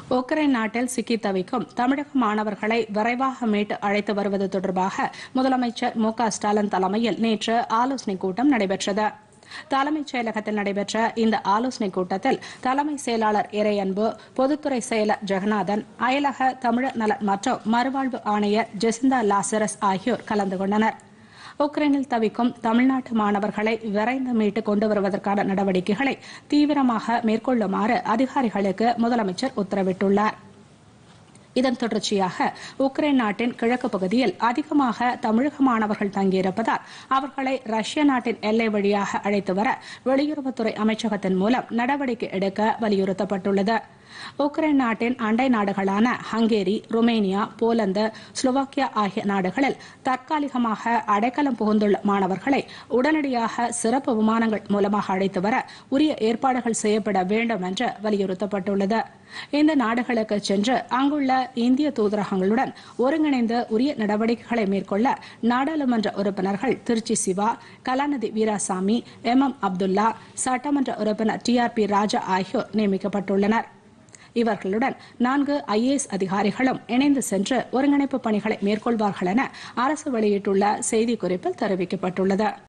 Ukraine நாட்டில் சிக்கி தவிக்கும் தமிழக மாணவர்களை விரைவாக மீட்டு அழைத்து வருவது தொடர்பாக முதலமைச்சர் மு க ஸ்டாலின் தலைமையில் நேற்று ஆலோசனைக் கூட்டம் நடைபெற்றது தலைமைச் செயலகத்தில் நடைபெற்ற இந்த ஆலோசனைக் கூட்டத்தில் தலைமை செயலாளர் இறையன்பு பொதுத்துறை செயலர் ஜெகநாதன் அயலக தமிழர் நலன் மற்றும் மறுவாழ்வு ஆணையர் ஜெசிந்தா லாசரஸ் ஆகியோர் கலந்து கொண்டனர் உக்ரைனில் தவிக்கும் தமிழ்நாட்டு மாணவர்களை விரைந்து மீட்டு கொண்டு வருவதற்கான நடவடிக்கைகளை தீவிரமாக மேற்கொள்ளுமாறு அதிகாரிகளுக்கு முதலமைச்சர் உத்தரவிட்டுள்ளார் இதன் தொடர்ச்சியாக உக்ரைன் நாட்டின் கிழக்கு பகுதியில் அதிகமாக தமிழக மாணவர்கள் தங்கியிருப்பதால் அவர்களை ரஷ்ய நாட்டின் எல்லை வழியாக அழைத்து வர வெளியுறவுத்துறை அமைச்சகத்தின் மூலம் நடவடிக்கை எடுக்க வலியுறுத்தப்பட்டுள்ளது உக்ரைன் நாட்டின் அண்டை நாடுகளான ஹங்கேரி ருமேனியா போலந்து ஸ்லோவாக்கியா ஆகிய நாடுகளில் தற்காலிகமாக அடைக்கலம் புகுந்துள்ள மாணவர்களை உடனடியாக சிறப்பு விமானங்கள் மூலமாக அழைத்து வர உரிய ஏற்பாடுகள் செய்யப்பட வேண்டும் என்று வலியுறுத்தப்பட்டுள்ளது இந்த நாடுகளுக்கு சென்று அங்குள்ள இந்திய தூதரகங்களுடன் ஒருங்கிணைந்து உரிய நடவடிக்கைகளை மேற்கொள்ள நாடாளுமன்ற உறுப்பினர்கள் திருச்சி சிவா கலாநிதி வீராசாமி எம் எம் அப்துல்லா சட்டமன்ற உறுப்பினர் டி ஆர் பி ராஜா ஆகியோர் நியமிக்கப்பட்டுள்ளனர் இவர்களுடன் நான்கு ஐஏஎஸ் அதிகாரிகளும் இணைந்து சென்று ஒருங்கிணைப்பு பணிகளை மேற்கொள்வார்கள் என அரசு வெளியிட்டுள்ள செய்திக்குறிப்பில் தெரிவிக்கப்பட்டுள்ளது